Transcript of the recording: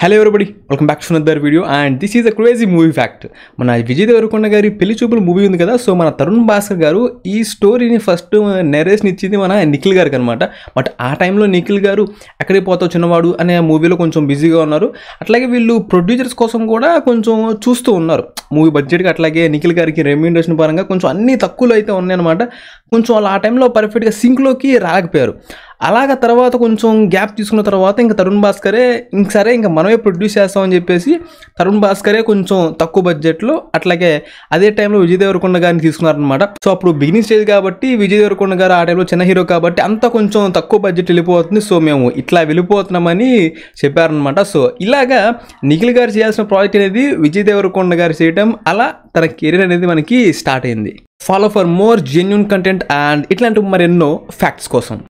hello everybody welcome back to another video and this is a crazy movie fact మన విజయ్ దేవరకొండ గారి పెళ్లి చూపులు movie ఉంది కదా సో మన తరుణ్ భాస్కర్ గారు ఈ స్టోరీని ఫస్ట్ నెరేషన్ ఇచ్చింది మన నిఖిల్ గారికి అనమాట బట్ ఆ టైంలో నిఖిల్ గారు ఎక్కడికి పోతావు చిన్నవాడు అనే మూవీలో కొంచెం బిజీగా ఉన్నారు అట్లాగే వీళ్ళు ప్రొడ్యూసర్స్ కోసం కూడా కొంచెం చూస్తూ ఉన్నారు మూవీ బడ్జెట్కి అట్లాగే నిఖిల్ గారికి రెమ్యూనరేషన్ పరంగా కొంచెం అన్ని తక్కువలో అయితే ఉన్నాయన్నమాట కొంచెం వాళ్ళు ఆ టైంలో పర్ఫెక్ట్గా సింక్లోకి రాకపోయారు అలాగ తర్వాత కొంచెం గ్యాప్ తీసుకున్న తర్వాత ఇంకా తరుణ్ భాస్కరే ఇంక సరే ఇంకా మనమే ప్రొడ్యూస్ చేస్తామని చెప్పేసి తరుణ్ భాస్కరే కొంచెం తక్కువ బడ్జెట్లో అట్లాగే అదే టైంలో విజయ్ దేవరకొండ గారిని తీసుకున్నారనమాట సో అప్పుడు బిగినింగ్ స్టేజ్ కాబట్టి విజయ్ దేవరకొండ గారు ఆ టైంలో చిన్న హీరో కాబట్టి అంత కొంచెం తక్కువ బడ్జెట్ వెళ్ళిపోతుంది సో మేము ఇట్లా వెళ్ళిపోతున్నామని చెప్పారనమాట సో ఇలాగా నిఖిల్ గారు చేయాల్సిన ప్రాజెక్ట్ అనేది విజయ్ దేవరకొండ గారు చేయటం అలా తన కెరీర్ అనేది మనకి స్టార్ట్ అయింది follow for more genuine content and ఇట్లాంటి మరెన్నో ఫ్యాక్ట్స్ కోసం